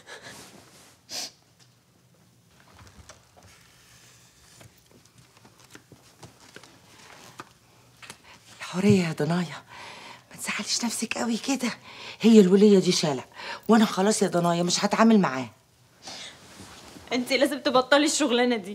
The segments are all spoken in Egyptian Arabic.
حورية يا ضنايا ما تزعليش نفسك قوي كده هي الولية دي شالع وانا خلاص يا ضنايا مش هتعامل معاه انت لازم تبطلي الشغلانه دي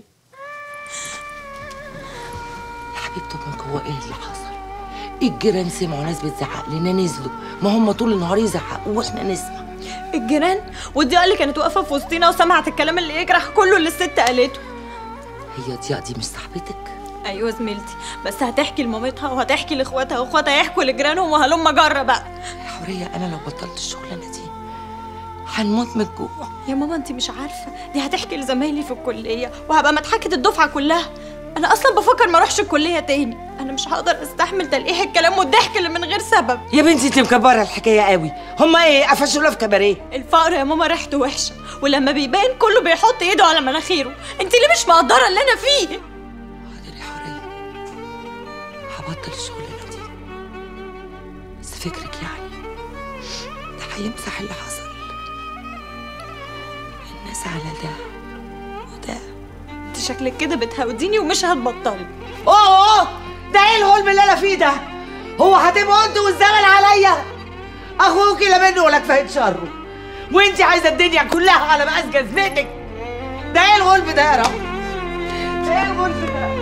يا حبيبتي امك هو ايه اللي حصل الجيران سمعوا ناس بتزعق لنا نزلوا ما هم طول النهار يزعقوا واحنا نسمع الجيران والضياء اللي كانت واقفه في وسطينا وسمعت الكلام اللي يجرح كله اللي الست قالته هي ضياء دي مش صاحبتك ايوه زميلتي بس هتحكي لمامتها وهتحكي لاخواتها واخواتها يحكوا لجيرانهم وهلم جرة بقى يا حورية انا لو بطلت الشغلانة دي هنموت من الجوع يا ماما انت مش عارفه دي هتحكي لزمايلي في الكليه وهبقى مضحكه الدفعه كلها انا اصلا بفكر ما اروحش الكليه تاني انا مش هقدر استحمل تلقيح الكلام والضحك اللي من غير سبب يا بنتي انت مكبره الحكايه قوي هما ايه قفشونا في كباريه الفقر يا ماما ريحته وحشه ولما بيبان كله بيحط ايده على مناخيره انت ليه مش مقدره اللي انا فيه حاضر يا حوريه هبطل الشغلانه دي بس فكرك يعني ده هيمسح اللي حصل الناس على ده وده انت شكلك كده بتهوديني ومش هتبطلي اوه اوه ده ايه الهلم اللي انا فيه ده هو هتبقى انت والزمن عليا اخوكي لا منه ولا كفايه شره وانت عايزه الدنيا كلها على مقاس جزمتك ده ايه الغلب ده يا رب ايه الغلب ده